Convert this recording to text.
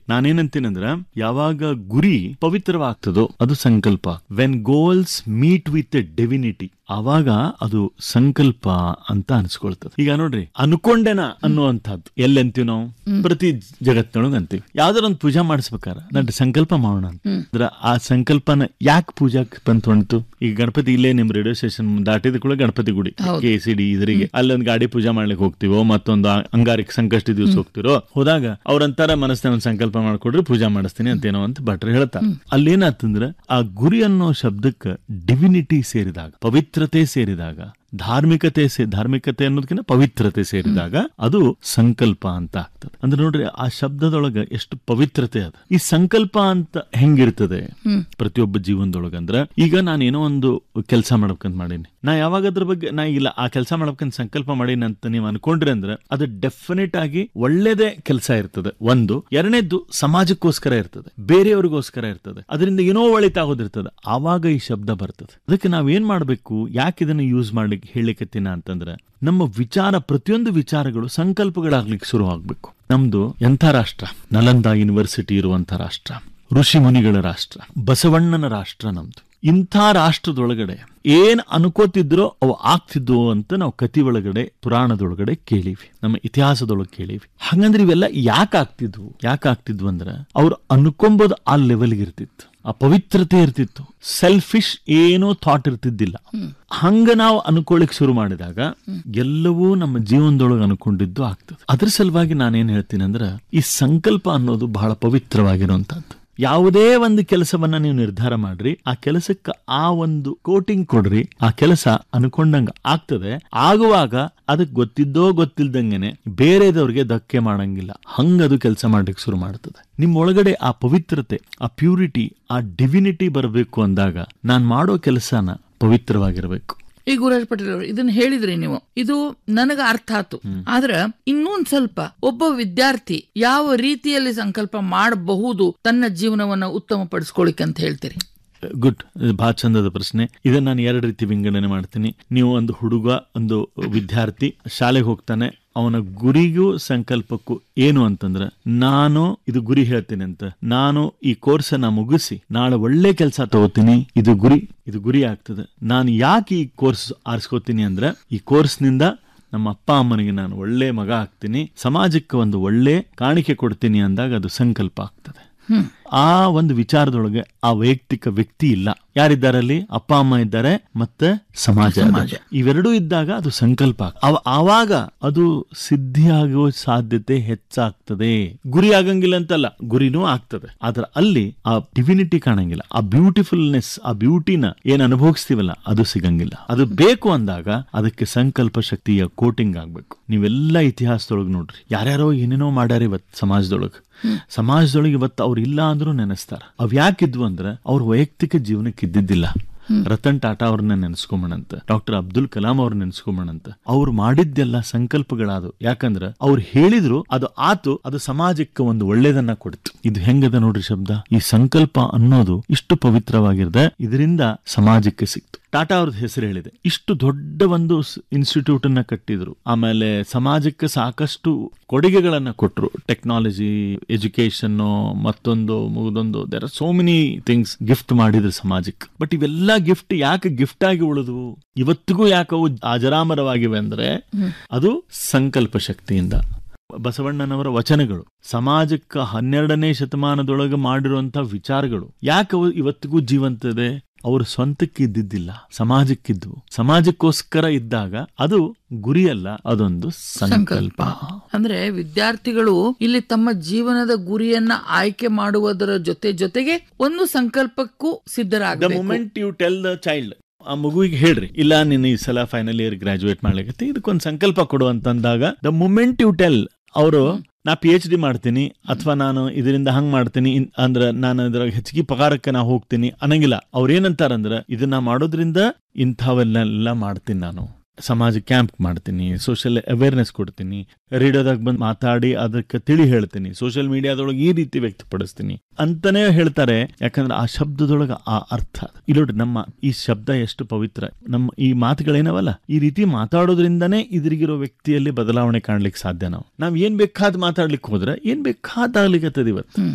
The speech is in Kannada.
ನಾನೇನಂತೀನಂದ್ರ ಯಾವಾಗ ಗುರಿ ಪವಿತ್ರವಾಗ್ತದೋ ಅದು ಸಂಕಲ್ಪ when goals meet with divinity ಆವಾಗ ಅದು ಸಂಕಲ್ಪ ಅಂತ ಅನ್ಸ್ಕೊಳ್ತದೆ ಈಗ ನೋಡ್ರಿ ಅನ್ಕೊಂಡೆನ ಅನ್ನುವಂಥದ್ದು ಎಲ್ಲಂತೀವಿ ನಾವು ಪ್ರತಿ ಜಗತ್ತಿನೊಳಗ ಅಂತೀವಿ ಯಾವ್ದಾರ ಒಂದು ಪೂಜಾ ಮಾಡಿಸ್ಬೇಕಾರ ನಡ್ ಸಂಕಲ್ಪ ಮಾಡೋಣ ಅಂತ ಅಂದ್ರ ಆ ಸಂಕಲ್ಪನ ಯಾಕೆ ಪೂಜಾಕ್ ಬಂತು ಈಗ ಗಣಪತಿ ಇಲ್ಲೇ ನಿಮ್ ರೇಡಿಯೋ ಸ್ಟೇಷನ್ ದಾಟಿದ ಕೂಡ ಗಣಪತಿ ಗುಡಿ ಕೆ ಸಿ ಡಿ ಇದರಿಗೆ ಅಲ್ಲೊಂದು ಗಾಡಿ ಪೂಜಾ ಮಾಡ್ಲಿಕ್ಕೆ ಹೋಗ್ತೀವೋ ಮತ್ತೊಂದು ಆ- ಅಂಗಾರಿಕ ಸಂಕಷ್ಟ ದಿವಸ ಹೋಗ್ತಿರೋ ಹೋದಾಗ ಅವ್ರಂತಾರ ಮನಸ್ಸಿನ ಒಂದು ಸಂಕಲ್ಪ ಮಾಡ್ಕೊಡ್ರಿ ಪೂಜಾ ಮಾಡಿಸ್ತೀನಿ ಅಂತೇನೋ ಅಂತ ಭಟ್ರು ಹೇಳ್ತಾರೆ ಅಲ್ಲೇನಾತಂದ್ರ ಆ ಗುರಿ ಅನ್ನೋ ಶಬ್ದಕ್ಕೆ ಡಿವಿನಿಟಿ ಸೇರಿದಾಗ ಪವಿತ್ರತೆ ಸೇರಿದಾಗ ಧಾರ್ಮಿಕತೆ ಸೇ ಧಾರ್ಮಿಕತೆ ಅನ್ನೋದಕ್ಕಿಂತ ಪವಿತ್ರತೆ ಸೇರಿದಾಗ ಅದು ಸಂಕಲ್ಪ ಅಂತ ಆಗ್ತದೆ ಅಂದ್ರೆ ನೋಡ್ರಿ ಆ ಶಬ್ದದೊಳಗ ಎಷ್ಟು ಪವಿತ್ರತೆ ಅದ ಈ ಸಂಕಲ್ಪ ಅಂತ ಹೆಂಗಿರ್ತದೆ ಪ್ರತಿಯೊಬ್ಬ ಜೀವನದೊಳಗ ಅಂದ್ರ ಈಗ ನಾನೇನೋ ಒಂದು ಕೆಲಸ ಮಾಡ್ಬೇಕಂತ ಮಾಡೀನಿ ನಾ ಯಾವಾಗ ಅದ್ರ ಬಗ್ಗೆ ನಾ ಇಲ್ಲ ಆ ಕೆಲಸ ಮಾಡ್ಬೇಕಂತ ಸಂಕಲ್ಪ ಮಾಡೀನಿ ಅಂತ ನೀವು ಅನ್ಕೊಂಡ್ರಿ ಅಂದ್ರೆ ಅದು ಡೆಫಿನೆಟ್ ಆಗಿ ಒಳ್ಳೇದೇ ಕೆಲಸ ಇರ್ತದೆ ಒಂದು ಎರಡನೇದ್ದು ಸಮಾಜಕ್ಕೋಸ್ಕರ ಇರ್ತದೆ ಬೇರೆಯವ್ರಿಗೋಸ್ಕರ ಇರ್ತದೆ ಅದರಿಂದ ಏನೋ ಒಳಿತಾಗೋದಿರ್ತದೆ ಆವಾಗ ಈ ಶಬ್ದ ಬರ್ತದೆ ಅದಕ್ಕೆ ನಾವೇನ್ ಮಾಡ್ಬೇಕು ಯಾಕೆ ಇದನ್ನ ಯೂಸ್ ಮಾಡ್ಲಿಕ್ಕೆ ಹೇಳಿಕತ್ತೀನ ಅಂತಂದ್ರೆ ನಮ್ಮ ವಿಚಾರ ಪ್ರತಿಯೊಂದು ವಿಚಾರಗಳು ಸಂಕಲ್ಪಗಳಾಗ್ಲಿಕ್ಕೆ ಶುರು ಆಗ್ಬೇಕು ನಮ್ದು ಎಂಥ ರಾಷ್ಟ್ರ ನಲಂದ ಯೂನಿವರ್ಸಿಟಿ ಇರುವಂತ ರಾಷ್ಟ್ರ ಋಷಿ ಮುನಿಗಳ ರಾಷ್ಟ್ರ ಬಸವಣ್ಣನ ರಾಷ್ಟ್ರ ನಮ್ದು ಇಂಥ ರಾಷ್ಟ್ರದೊಳಗಡೆ ಏನ್ ಅನ್ಕೋತಿದ್ರೋ ಅವು ಆಗ್ತಿದ್ವು ಅಂತ ನಾವು ಕತಿ ಒಳಗಡೆ ಪುರಾಣದೊಳಗಡೆ ಕೇಳಿವಿ ನಮ್ಮ ಇತಿಹಾಸದೊಳಗೆ ಕೇಳಿವಿ ಹಂಗಂದ್ರೆ ಇವೆಲ್ಲ ಯಾಕೆ ಆಗ್ತಿದ್ವು ಯಾಕೆ ಆಗ್ತಿದ್ವು ಅಂದ್ರೆ ಅವ್ರು ಅನ್ಕೊಂಬೋದು ಆ ಲೆವೆಲ್ಗೆ ಇರ್ತಿತ್ತು ಆ ಪವಿತ್ರತೆ ಇರ್ತಿತ್ತು ಸೆಲ್ಫಿಶ್ ಏನೋ ಥಾಟ್ ಇರ್ತಿದ್ದಿಲ್ಲ ಹಂಗ ನಾವು ಅನ್ಕೊಳ್ಳಿಕ್ ಶುರು ಮಾಡಿದಾಗ ಎಲ್ಲವೂ ನಮ್ಮ ಜೀವನದೊಳಗೆ ಅನ್ಕೊಂಡಿದ್ದು ಆಗ್ತದೆ ಅದ್ರ ಸಲುವಾಗಿ ನಾನೇನ್ ಹೇಳ್ತೀನಿ ಅಂದ್ರೆ ಈ ಸಂಕಲ್ಪ ಅನ್ನೋದು ಬಹಳ ಪವಿತ್ರವಾಗಿರುವಂತಹದ್ದು ಯಾವುದೇ ಒಂದು ಕೆಲಸವನ್ನ ನೀವು ನಿರ್ಧಾರ ಮಾಡ್ರಿ ಆ ಕೆಲಸಕ್ಕೆ ಆ ಒಂದು ಕೋಟಿಂಗ್ ಕೊಡ್ರಿ ಆ ಕೆಲಸ ಅನ್ಕೊಂಡಂಗ ಆಗ್ತದೆ ಆಗುವಾಗ ಅದಕ್ಕೆ ಗೊತ್ತಿದ್ದೋ ಗೊತ್ತಿಲ್ದಂಗೆನೆ ಬೇರೆದವ್ರಿಗೆ ಧಕ್ಕೆ ಮಾಡಂಗಿಲ್ಲ ಹಂಗದು ಕೆಲಸ ಮಾಡ್ಲಿಕ್ಕೆ ಶುರು ಮಾಡ್ತದೆ ನಿಮ್ ಒಳಗಡೆ ಆ ಪವಿತ್ರತೆ ಆ ಪ್ಯೂರಿಟಿ ಆ ಡಿವಿನಿಟಿ ಬರಬೇಕು ಅಂದಾಗ ನಾನ್ ಮಾಡೋ ಕೆಲಸನ ಪವಿತ್ರವಾಗಿರ್ಬೇಕು ಈ ಗುರುರಾಜ್ ಪಟೇಲ್ ಅವರು ಇದನ್ನ ಹೇಳಿದ್ರಿ ನೀವು ಇದು ನನಗ ಅರ್ಥ ಆತು ಆದ್ರ ಇನ್ನೊಂದ್ ಸ್ವಲ್ಪ ಒಬ್ಬ ವಿದ್ಯಾರ್ಥಿ ಯಾವ ರೀತಿಯಲ್ಲಿ ಸಂಕಲ್ಪ ಮಾಡಬಹುದು ತನ್ನ ಜೀವನವನ್ನ ಉತ್ತಮ ಪಡಿಸ್ಕೊಳಿಕ್ ಅಂತ ಹೇಳ್ತೀರಿ ಗುಡ್ ಬಹಳ ಚಂದದ ಪ್ರಶ್ನೆ ಇದನ್ನ ನಾನು ಎರಡು ರೀತಿ ವಿಂಗಡಣೆ ಮಾಡ್ತೀನಿ ನೀವು ಒಂದು ಹುಡುಗ ಒಂದು ವಿದ್ಯಾರ್ಥಿ ಶಾಲೆಗೆ ಹೋಗ್ತಾನೆ ಅವನ ಗುರಿಗೂ ಸಂಕಲ್ಪಕ್ಕೂ ಏನು ಅಂತಂದ್ರೆ ನಾನು ಇದು ಗುರಿ ಹೇಳ್ತೀನಿ ಅಂತ ನಾನು ಈ ಕೋರ್ಸ್ ಅನ್ನ ಮುಗಿಸಿ ನಾಳೆ ಒಳ್ಳೆ ಕೆಲಸ ತಗೋತೀನಿ ಇದು ಗುರಿ ಇದು ಗುರಿ ಆಗ್ತದೆ ನಾನು ಯಾಕೆ ಈ ಕೋರ್ಸ್ ಆರಿಸ್ಕೋತೀನಿ ಅಂದ್ರೆ ಈ ಕೋರ್ಸ್ನಿಂದ ನಮ್ಮ ಅಪ್ಪ ಅಮ್ಮನಿಗೆ ನಾನು ಒಳ್ಳೆ ಮಗ ಆಗ್ತೀನಿ ಸಮಾಜಕ್ಕೆ ಒಂದು ಒಳ್ಳೆ ಕಾಣಿಕೆ ಕೊಡ್ತೀನಿ ಅಂದಾಗ ಅದು ಸಂಕಲ್ಪ ಆಗ್ತದೆ ಆ ಒಂದು ವಿಚಾರದೊಳಗೆ ಆ ವೈಯಕ್ತಿಕ ವ್ಯಕ್ತಿ ಇಲ್ಲ ಯಾರಿದ್ದಾರಲ್ಲಿ ಅಪ್ಪ ಅಮ್ಮ ಇದ್ದಾರೆ ಮತ್ತೆ ಸಮಾಜ ಇದೆ. ಇವೆರಡೂ ಇದ್ದಾಗ ಅದು ಸಂಕಲ್ಪ ಅವ- ಆವಾಗ ಅದು ಸಿದ್ಧಿಯಾಗುವ ಸಾಧ್ಯತೆ ಹೆಚ್ಚಾಗ್ತದೆ ಗುರಿ ಆಗಂಗಿಲ್ಲ ಅಂತಲ್ಲ ಗುರಿನೂ ಆಗ್ತದೆ ಆದ್ರೆ ಅಲ್ಲಿ ಆ ಡಿವಿನಿಟಿ ಕಾಣಂಗಿಲ್ಲ ಆ ಬ್ಯೂಟಿಫುಲ್ನೆಸ್ ಆ ಬ್ಯೂಟಿನ ಏನ್ ಅನುಭವಿಸ್ತೀವಲ್ಲ ಅದು ಸಿಗಂಗಿಲ್ಲ ಅದು ಬೇಕು ಅಂದಾಗ ಅದಕ್ಕೆ ಸಂಕಲ್ಪ ಶಕ್ತಿಯ ಕೋಟಿಂಗ್ ಆಗ್ಬೇಕು ನೀವೆಲ್ಲ ಇತಿಹಾಸದೊಳಗೆ ನೋಡ್ರಿ ಯಾರ್ಯಾರೋ ಏನೇನೋ ಮಾಡ್ಯಾರ ಇವತ್ ಸಮಾಜದೊಳಗೆ ಸಮಾಜದೊಳಗೆ ಇವತ್ತು ಅವ್ರು ಇಲ್ಲ ಅಂದ್ರೂ ನೆನೆಸ್ತಾರ ಅವ್ ಯಾಕಿದ್ವು ಅಂದ್ರೆ ಅವ್ರ ವೈಯಕ್ತಿಕ ಜೀವನಕ್ಕೆ ಇದ್ದಿದ್ದಿಲ್ಲ ರತನ್ ಟಾಟಾ ಅವ್ರನ್ನ ನೆನೆಸ್ಕೊಂಬಣಂತ ಡಾಕ್ಟರ್ ಅಬ್ದುಲ್ ಕಲಾಂ ಅವ್ರ ನೆನೆಸ್ಕೊಂಬಣಂತ ಅವ್ರು ಮಾಡಿದ್ದೆಲ್ಲ ಸಂಕಲ್ಪಗಳಾದವು ಯಾಕಂದ್ರ ಅವ್ರು ಹೇಳಿದ್ರು ಅದು ಆತು ಅದು ಸಮಾಜಕ್ಕೆ ಒಂದು ಒಳ್ಳೇದನ್ನ ಕೊಡ್ತು ಇದು ಹೆಂಗದ ನೋಡ್ರಿ ಶಬ್ದ ಈ ಸಂಕಲ್ಪ ಅನ್ನೋದು ಇಷ್ಟು ಪವಿತ್ರವಾಗಿರ್ದೆ ಇದರಿಂದ ಸಮಾಜಕ್ಕೆ ಸಿಕ್ತು ಟಾಟಾ ಅವ್ರದ್ದು ಹೆಸರು ಹೇಳಿದೆ ಇಷ್ಟು ದೊಡ್ಡ ಒಂದು ಇನ್ಸ್ಟಿಟ್ಯೂಟ್ ಅನ್ನ ಕಟ್ಟಿದ್ರು ಆಮೇಲೆ ಸಮಾಜಕ್ಕೆ ಸಾಕಷ್ಟು ಕೊಡುಗೆಗಳನ್ನ ಕೊಟ್ಟರು ಟೆಕ್ನಾಲಜಿ ಎಜುಕೇಶನ್ ಮತ್ತೊಂದು ಮುಗಿದೊಂದು there are so many things gift ಮಾಡಿದ್ರು ಸಮಾಜಕ್ಕೆ ಬಟ್ ಇವೆಲ್ಲ ಗಿಫ್ಟ್ ಯಾಕೆ ಗಿಫ್ಟ್ ಆಗಿ ಉಳಿದ್ವು ಇವತ್ತಿಗೂ ಯಾಕೆ ಅವು ಅಜರಾಮರವಾಗಿವೆ ಅಂದ್ರೆ ಅದು ಸಂಕಲ್ಪ ಶಕ್ತಿಯಿಂದ ಬಸವಣ್ಣನವರ ವಚನಗಳು ಸಮಾಜಕ್ಕೆ ಹನ್ನೆರಡನೇ ಶತಮಾನದೊಳಗೆ ಮಾಡಿರುವಂತಹ ವಿಚಾರಗಳು ಯಾಕೆ ಅವು ಇವತ್ತಿಗೂ ಜೀವಂತದೆ ಅವ್ರ ಸ್ವಂತಕ್ಕೆ ಇದ್ದಿದ್ದಿಲ್ಲ ಸಮಾಜಕ್ಕಿದ್ವು ಸಮಾಜಕ್ಕೋಸ್ಕರ ಇದ್ದಾಗ ಅದು ಗುರಿಯಲ್ಲ ಅದೊಂದು ಸಂಕಲ್ಪ ಅಂದ್ರೆ ವಿದ್ಯಾರ್ಥಿಗಳು ಇಲ್ಲಿ ತಮ್ಮ ಜೀವನದ ಗುರಿಯನ್ನ ಆಯ್ಕೆ ಮಾಡುವುದರ ಜೊತೆ ಜೊತೆಗೆ ಒಂದು ಸಂಕಲ್ಪಕ್ಕೂ ದ ಸಿದ್ಧರಾಗಬೇಕು moment you tell the child ಆ ಮಗುವಿಗೆ ಹೇಳ್ರಿ ಇಲ್ಲ ನೀನು ಈ ಸಲ ಫೈನಲ್ ಇಯರ್ ಗ್ರಾಜುಯೇಟ್ ಮಾಡ್ಲಿಕ್ಕೆ ಇದಕ್ಕೊಂದು ಸಂಕಲ್ಪ ಕೊಡು ಅಂತಂದಾಗ ದ ಮೂಮೆಂಟ್ ಯು ಟೆಲ್ ಅವರು ನಾ ಪಿ ಎಚ್ ಡಿ ಮಾಡ್ತೀನಿ ಅಥವಾ ನಾನು ಇದರಿಂದ ಹಂಗ್ ಮಾಡ್ತೀನಿ ಇನ್- ಅಂದ್ರ ನಾನು ಇದ್ರಾಗ ಹೆಚ್ಚಿಗೆ ಪಗಾರಕ್ಕೆ ನಾ ಹೋಗ್ತೀನಿ ಅನ್ನಂಗಿಲ್ಲ ಅವ್ರ ಏನಂತಾರಂದ್ರ ಇದನ್ನ ಮಾಡೋದ್ರಿಂದ ಇಂಥವೆಲ್ಲ ಮಾಡ್ತೀನಿ ನಾನು ಸಮಾಜ ಕ್ಯಾಂಪ್ ಮಾಡ್ತೀನಿ ಸೋಷಿಯಲ್ ಅವೇರ್ನೆಸ್ ಕೊಡ್ತೀನಿ ರೇಡಿಯೋದಾಗ ಬಂದು ಮಾತಾಡಿ ಅದಕ್ಕೆ ತಿಳಿ ಹೇಳ್ತೀನಿ ಸೋಷಿಯಲ್ ಮೀಡಿಯಾದೊಳಗೆ ಈ ರೀತಿ ವ್ಯಕ್ತಪಡಿಸ್ತೀನಿ ಅಂತಾನೆ ಹೇಳ್ತಾರೆ ಯಾಕಂದ್ರೆ ಆ ಶಬ್ದದೊಳಗೆ ಆ ಅರ್ಥ ಅದ. ಇಲ್ಲಿ ನೋಡ್ರಿ ನಮ್ಮ ಈ ಶಬ್ದ ಎಷ್ಟು ಪವಿತ್ರ ನಮ್ಮ ಈ ಮಾತುಗಳೇನವಲ್ಲ ಈ ರೀತಿ ಮಾತಾಡೋದ್ರಿಂದನೇ ಇದ್ರಿಗಿರೋ ವ್ಯಕ್ತಿಯಲ್ಲಿ ಬದಲಾವಣೆ ಕಾಣ್ಲಿಕ್ಕೆ ಸಾಧ್ಯ ನಾವು ನಾವ್ ಏನ್ ಬೇಕಾದ್ ಮಾತಾಡ್ಲಿಕ್ಕೆ ಹೋದ್ರೆ ಏನ್ ಬೇಕಾದಾಗ್ಲಿಕ್ಕೆ ಇವತ್ತು